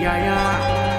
يا يا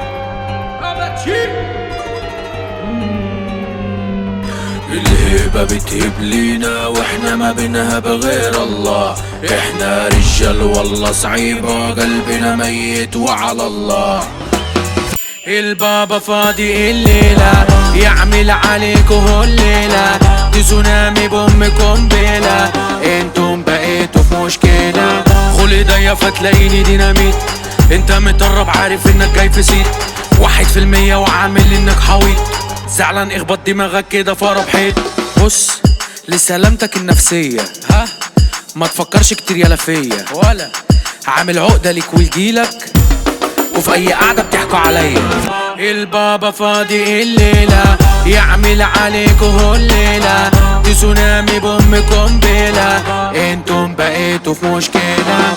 الهيبة بتهب لينا واحنا ما بنهب غير الله احنا رجال والله صعيبة قلبنا ميت وعلى الله البابا فاضي الليلة يعمل عليكوا الليلة دي تسونامي بأم قنبلة انتم بقيتوا في مشكلة خلي ضيق فتلاقيني ديناميت انت متقرب عارف انك جاي في سيت واحد في المية وعامل انك حويط زعلان اخبط دماغك كده فرب حيط بص لسلامتك النفسية ها ما تفكرش كتير يالا فيا ولا عامل عقدة ليك ولجيلك وفي اي قعدة بتحكوا عليا البابا فاضي الليلة يعمل عليكوا الليلة دي تسونامي بأم قنبلة انتم بقيتوا في مشكلة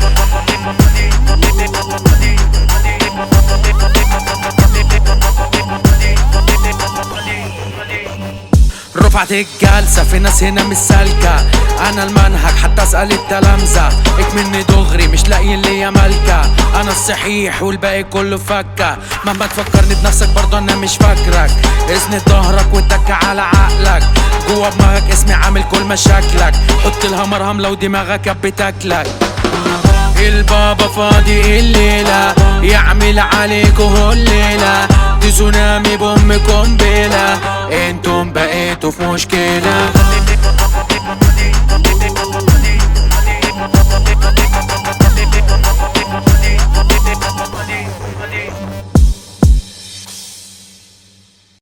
رفعت الجلسة في ناس هنا مش سالكة أنا المنهج حتى أسأل التلامذة اكملني دغري مش لاقي ليا مالكة أنا الصحيح والباقي كله فكة مهما تفكرني بنفسك برضه أنا مش فاكرك اسند ظهرك واتك على عقلك جوا دماغك اسمي عامل كل مشاكلك حط لها مرهم لو دماغك بتاكلك البابا فاضي الليلة يعمل عليكوا الليلة دي تسونامي بأم قنبلة انتم بقيتوا في مشكلة